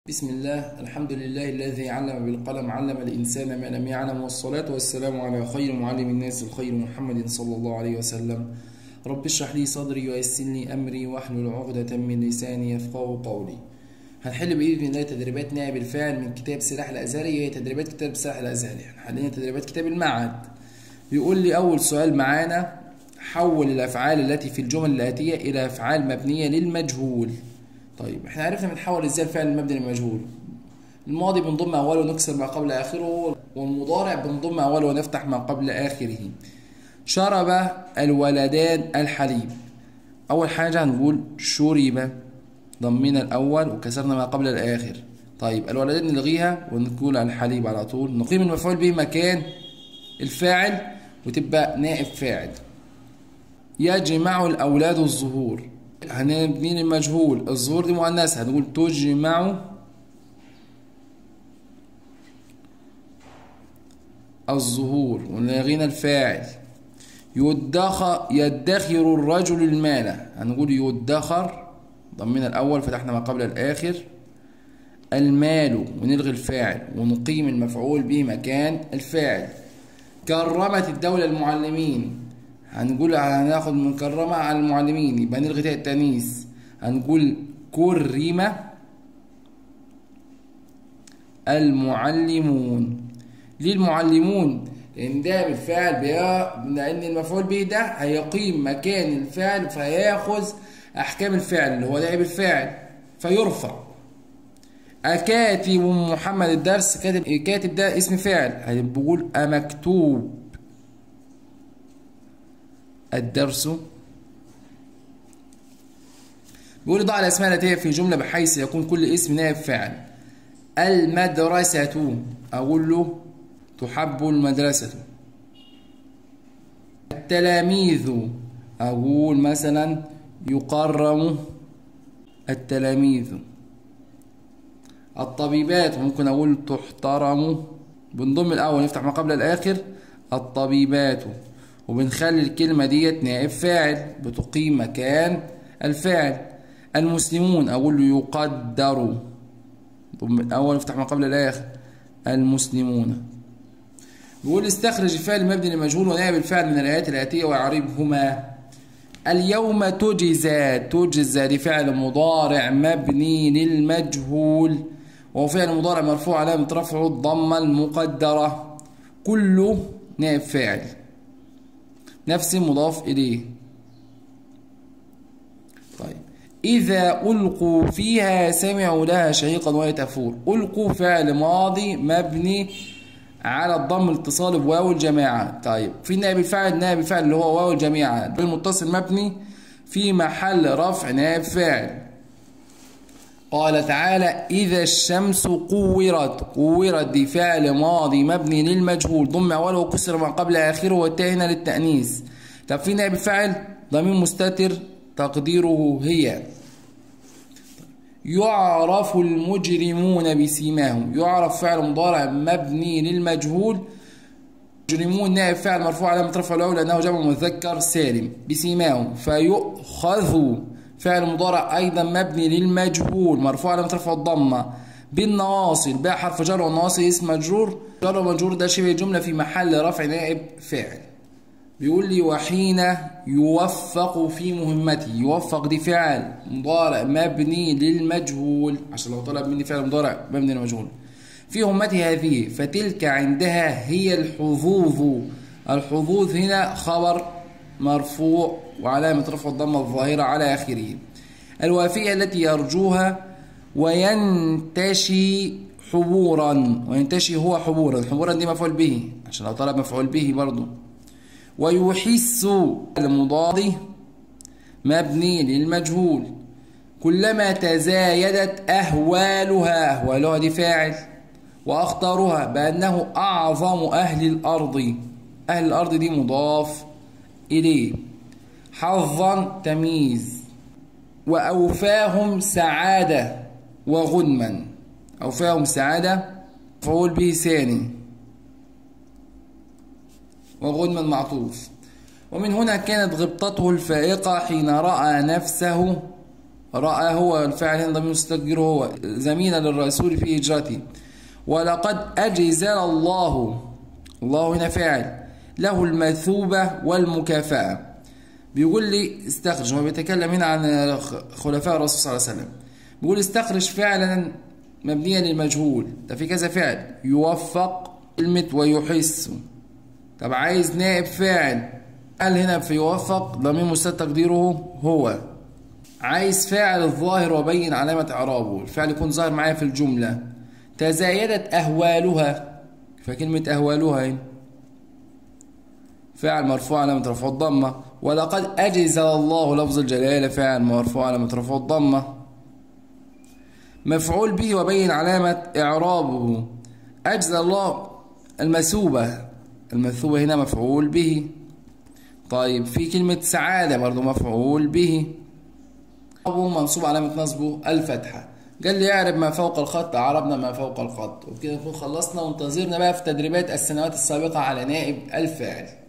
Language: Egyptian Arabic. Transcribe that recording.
بسم الله الحمد لله الذي علم بالقلم علم الإنسان ما لم يعلم والصلاة والسلام على خير معلم الناس الخير محمد صلى الله عليه وسلم رب اشرح لي صدري ويسر لي أمري واحلل عقدة من لساني يفقه قولي هنحل بإذن الله تدريبات نائب الفاعل من كتاب سلاح الأزهري هي تدريبات كتاب سلاح الأزهري حاليا تدريبات كتاب المعهد بيقول لي أول سؤال معانا حول الأفعال التي في الجمل الآتية إلى أفعال مبنية للمجهول طيب احنا عرفنا بنحول ازاي الفعل المبني للمجهول الماضي بنضم اوله ونكسر ما قبل اخره والمضارع بنضم اوله ونفتح ما قبل اخره شرب الولدان الحليب اول حاجه هنقول شرب ضمينا الاول وكسرنا ما قبل الاخر طيب الولدان نلغيها ونقول الحليب على طول نقيم المفعول به مكان الفاعل وتبقى نائب فاعل يجمع الاولاد الظهور هنبني المجهول الظهور دي مؤنثة هنقول تجمع الظهور ونلغينا الفاعل يدخر يدخر الرجل المال هنقول يدخر ضمنا الأول فتحنا ما قبل الآخر المال ونلغي الفاعل ونقيم المفعول به مكان الفاعل كرمت الدولة المعلمين هنقول هناخد مكرمة على المعلمين يبقى نلغي تاء التانيث هنقول كرم المعلمون ليه المعلمون لان ده بالفعل لان المفعول به ده هيقيم مكان الفعل فياخذ احكام الفعل اللي هو نائب الفاعل فيرفع أكاتب محمد الدرس كاتب كاتب ده اسم فاعل هنقول أمكتوب الدرس بيقول ضع الأسماء التي في جملة بحيث يكون كل اسم نائب فاعل المدرسة أقول له تحب المدرسة التلاميذ أقول مثلا يقرم التلاميذ الطبيبات ممكن أقول تحترم بنضم الأول نفتح ما قبل الآخر الطبيبات وبنخلي الكلمة ديت نائب فاعل بتقيم مكان الفاعل المسلمون أقول له يقدروا الأول نفتح ما قبل الآخر المسلمون بيقول استخرج الفعل المبني للمجهول ونائب الفعل من الآيات الآتية ويعربهما اليوم تجزى تجزى دي فعل مضارع مبني للمجهول وهو فعل مضارع مرفوع علامة رفعه الضمة المقدرة كله نائب فاعل نفس مضاف إليه طيب إذا ألقوا فيها سمعوا لها شهيقا وهي تفور ألقوا فعل ماضي مبني على الضم الاتصال بواو الجماعة طيب في نائب الفاعل نائب الفاعل اللي هو واو الجماعة المتصل مبني في محل رفع نائب فاعل قال تعالى إذا الشمس قورت قورت دي فعل ماضي مبني للمجهول ضم أوله وكسر ما قبل آخره والتاء هنا للتأنيث طب في نائب الفاعل ضمير مستتر تقديره هي يعرف المجرمون بسيماهم يعرف فعل مضارع مبني للمجهول مجرمون نائب فعل مرفوع علامة رفع الأول لأنه جمع مذكر سالم بسيماهم فيؤخذ فعل مضارع أيضا مبني للمجهول مرفوع علامة رفع الضمة بالنواصل باء حرف جر والنواصل اسم مجرور جر ومجرور ده شبه جملة في محل رفع نائب فاعل بيقول لي وحين يوفق في مهمته يوفق دي فعل مضارع مبني للمجهول عشان لو طلب مني فعل مضارع مبني للمجهول في مهمته هذه فتلك عندها هي الحظوظ الحظوظ هنا خبر مرفوع وعلامة رفع الضمة الظاهرة على آخره الوافية التي يرجوها وينتشي حبورا وينتشي هو حبورا حبورا دي مفعول به عشان لو طلب مفعول به برضه ويحس المضاد مبني للمجهول كلما تزايدت أهوالها أهوالها دي فاعل وأخطرها بأنه أعظم أهل الأرض أهل الأرض دي مضاف إليه حظا تمييز وأوفاهم سعادة وغنما أوفاهم سعادة فقول به ثاني وغنما معطوف ومن هنا كانت غبطته الفائقة حين رأى نفسه رأى هو الفاعل هنا ضمير مستقر هو زميلا للرسول في هجرته ولقد أجزل الله الله هنا فاعل له المثوبة والمكافأة بيقول لي استخرج هو بيتكلم هنا عن خلفاء الرسول صلى الله عليه وسلم بيقول استخرج فعلا مبنيا للمجهول ده في كذا فعل يوفق كلمة ويحس طب عايز نائب فاعل قال هنا في يوفق ضمير مستتر تقديره هو عايز فاعل الظاهر وبين علامة إعرابه الفعل يكون ظاهر معايا في الجملة تزايدت أهوالها فكلمة أهوالها هنا فاعل مرفوع علامة رفع الضمة ولقد أجزل الله لفظ الجلالة فاعل مرفوع علامة رفع الضمة مفعول به وبين علامة إعرابه أجزل الله المثوبة المثوبة هنا مفعول به طيب في كلمة سعادة برضو مفعول به أبو منصوب علامة نصبه الفتحة قال لي اعرب ما فوق الخط عربنا ما فوق الخط وبكده نكون خلصنا وانتظرنا بقى في تدريبات السنوات السابقة على نائب الفاعل